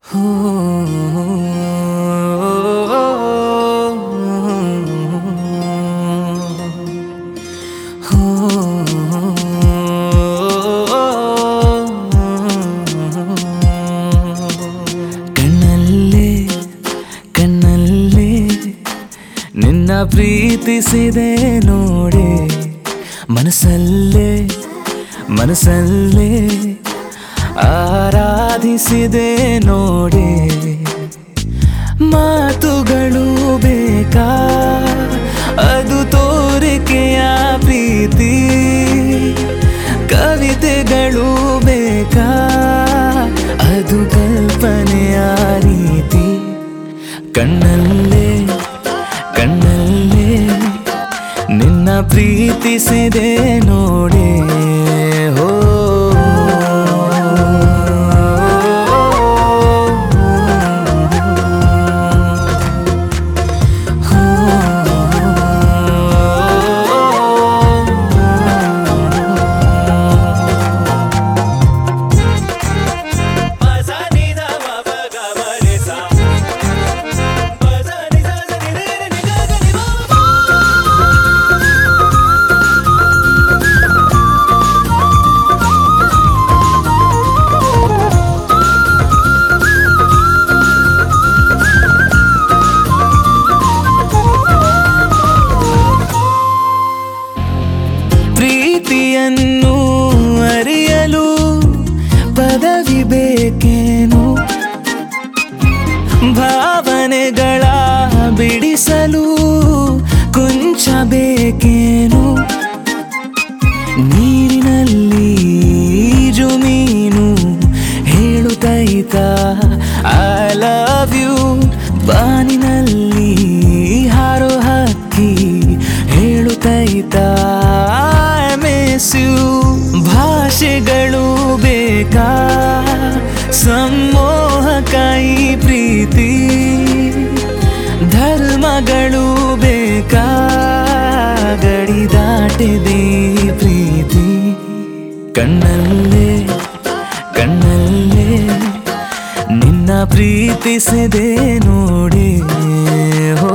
ಕಣ್ಣಲ್ಲೇ ಕಣ್ಣಲ್ಲೇ ನಿನ್ನ ಪ್ರೀತಿಸಿದೆ ನೋಡಿ ಮನಸ್ಸಲ್ಲೇ ಮನಸ್ಸಲ್ಲೇ ಆರಾಧಿಸಿದೆ ನೋಡಿ ಮಾತುಗಳು ಬೇಕಾ ಅದು ತೋರಿಕೆಯ ಪ್ರೀತಿ ಕವಿತೆಗಳು ಬೇಕಾ ಅದು ಕಲ್ಪನೆಯ ರೀತಿ ಕಣ್ಣಲ್ಲೇ ಕಣ್ಣಲ್ಲೇ ನಿನ್ನ ಪ್ರೀತಿಸಿದೆ ನೋಡೆ ಹೋ ಪ್ರೀತಿಯನ್ನು ಅರಿಯಲು ಪದವಿ ಬೇಕೇನು ಭಾವನೆಗಳ ಬಿಡಿಸಲು ಕೊಂಚ ಬೇಕೇನು ನೀರಿನಲ್ಲಿ ಜುಮೀನು ಹೇಳುತ್ತೈತ ಐ ಲವ್ ಯು ಬಾನಿನಲ್ಲಿ ಹಾರೋ ಹಕ್ಕಿ ಹೇಳುತ್ತೈತ ಐ ಮಿಸ್ ಯು ಭಾಷೆಗಳು ಬೇಕಾ ಸಮ್ಮೋಹಕಾಯಿ ಪ್ರೀತಿ ಧರ್ಮಗಳು ಬೇಕಾ ಗಡಿ ದಾಟಿದೆ ಈ ಪ್ರೀತಿ ಕಣ್ಣಲ್ಲೇ ಕಣ್ಣಲ್ಲೇ ನಿನ್ನ ಪ್ರೀತಿಸಿದೆ ನೋಡಿ ಹೋ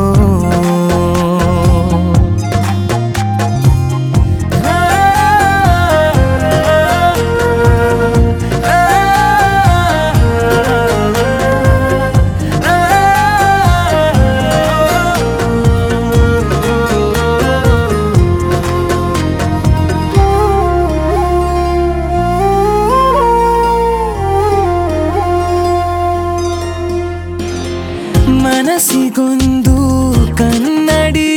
ಮನಸ್ಸಿಗೊಂದು ಕನ್ನಡಿ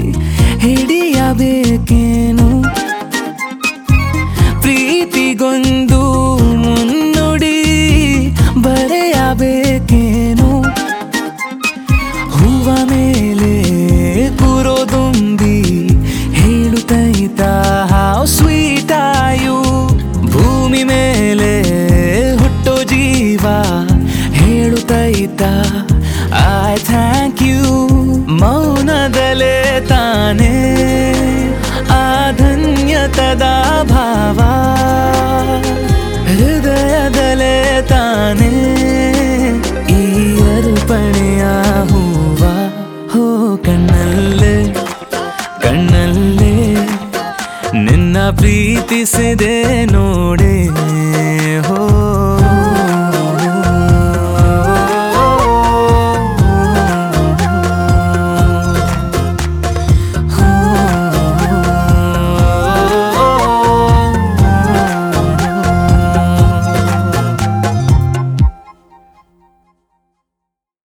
ಹಿಡಿಯಬೇಕೇನು ಪ್ರೀತಿಗೊಂದು ಮುನ್ನುಡಿ ಬರೆಯಬೇಕೇನು ಹೂವ ಮೇಲೆ ಕೂರೋದುಂಬಿ ಹೇಳುತ್ತೈತ ಹಾವ್ ಸ್ವೀಟ್ ಆಯು ಭೂಮಿ ಮೇಲೆ ಹುಟ್ಟೋ ಜೀವ ಹೇಳುತ್ತೈತ ಐ ಥ್ಯಾಂಕ್ ಯು ಮೌನದಲೇ ತಾನೇ ಆ ಧನ್ಯತದ ಭಾವ ಹೃದಯದಲೇ ತಾನೇ ಈ ಅರ್ಪಣೆಯ ಹೂವ ಹೋ ಕಣ್ಣಲ್ಲೇ ಕಣ್ಣಲ್ಲೇ ನಿನ್ನ ಪ್ರೀತಿಸಿದೆ